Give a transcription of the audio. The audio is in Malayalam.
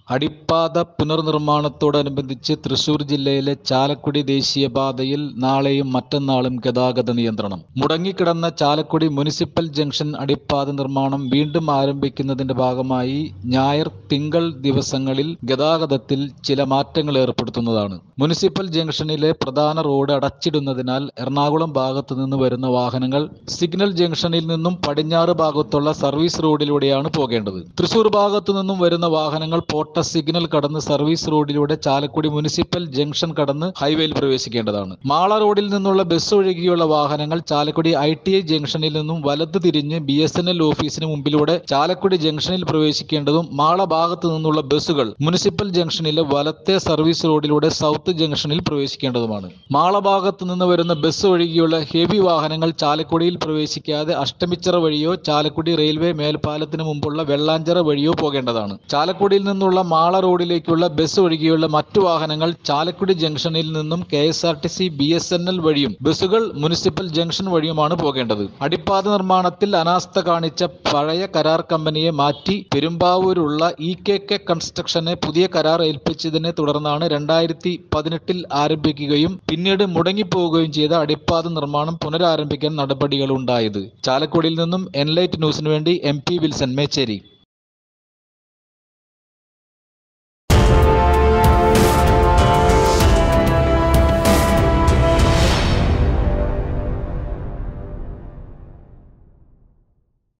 അടിപ്പാത പുനർനിർമ്മാണത്തോടനുബന്ധിച്ച് തൃശൂർ ജില്ലയിലെ ചാലക്കുടി ദേശീയപാതയിൽ നാളെയും മറ്റന്നാളും ഗതാഗത നിയന്ത്രണം മുടങ്ങിക്കിടന്ന ചാലക്കുടി മുനിസിപ്പൽ ജംഗ്ഷൻ അടിപ്പാത നിർമ്മാണം വീണ്ടും ആരംഭിക്കുന്നതിന്റെ ഭാഗമായി ഞായർ തിങ്കൾ ദിവസങ്ങളിൽ ഗതാഗതത്തിൽ ചില മാറ്റങ്ങൾ ഏർപ്പെടുത്തുന്നതാണ് മുനിസിപ്പൽ ജംഗ്ഷനിലെ പ്രധാന റോഡ് അടച്ചിടുന്നതിനാൽ എറണാകുളം ഭാഗത്തു നിന്ന് വരുന്ന വാഹനങ്ങൾ സിഗ്നൽ ജംഗ്ഷനിൽ നിന്നും പടിഞ്ഞാറ് ഭാഗത്തുള്ള സർവീസ് റോഡിലൂടെയാണ് പോകേണ്ടത് തൃശൂർ ഭാഗത്തു നിന്നും വരുന്ന വാഹനങ്ങൾ പോട്ട സിഗ്നൽ കടന്ന് സർവീസ് റോഡിലൂടെ ചാലക്കുടി മുനിസിപ്പൽ ജംഗ്ഷൻ കടന്ന് ഹൈവേയിൽ പ്രവേശിക്കേണ്ടതാണ് മാള റോഡിൽ നിന്നുള്ള ബസ് ഒഴികെയുള്ള വാഹനങ്ങൾ ചാലക്കുടി ഐ ടി ഐ ജംഗ്ഷനിൽ നിന്നും വലത് തിരിഞ്ഞ് ബി എസ് എൻ എൽ ഓഫീസിന് മുമ്പിലൂടെ ചാലക്കുടി ജംഗ്ഷനിൽ പ്രവേശിക്കേണ്ടതും മാള ഭാഗത്തു നിന്നുള്ള ബസ്സുകൾ മുനിസിപ്പൽ ജംഗ്ഷനിലെ വലത്തെ സർവീസ് റോഡിലൂടെ സൗത്ത് ജംഗ്ഷനിൽ പ്രവേശിക്കേണ്ടതുമാണ് മാള ഭാഗത്തു നിന്ന് വരുന്ന ബസ് ഒഴികെയുള്ള ഹെവി വാഹനങ്ങൾ ചാലക്കുടിയിൽ പ്രവേശിക്കാതെ അഷ്ടമിച്ചിറ വഴിയോ ചാലക്കുടി റെയിൽവേ മേൽപ്പാലത്തിന് മുമ്പുള്ള വെള്ളാഞ്ചിറ വഴിയോ പോകേണ്ടതാണ് ചാലക്കുടിയിൽ നിന്നുള്ള മാള റോഡിലേക്കുള്ള ബസ് ഒഴികെയുള്ള മറ്റു വാഹനങ്ങൾ ചാലക്കുടി ജംഗ്ഷനിൽ നിന്നും K S R T C B S N L വഴിയും ബസ്സുകൾ മുനിസിപ്പൽ ജംഗ്ഷൻ വഴിയുമാണ് പോകേണ്ടത് അടിപ്പാത നിർമ്മാണത്തിൽ അനാസ്ഥ കാണിച്ച പഴയ കരാർ കമ്പനിയെ മാറ്റി പെരുമ്പാവൂരുള്ള ഇ കെ കെ കൺസ്ട്രക്ഷനെ പുതിയ കരാർ ഏൽപ്പിച്ചതിനെ തുടർന്നാണ് രണ്ടായിരത്തി പതിനെട്ടിൽ ആരംഭിക്കുകയും പിന്നീട് മുടങ്ങിപ്പോവുകയും ചെയ്ത അടിപ്പാത നിർമ്മാണം പുനരാരംഭിക്കാൻ നടപടികളുണ്ടായത് ചാലക്കുടിയിൽ നിന്നും എൻലൈറ്റ് ന്യൂസിനു വേണ്ടി എം പി വിൽസൺ മേച്ചേരി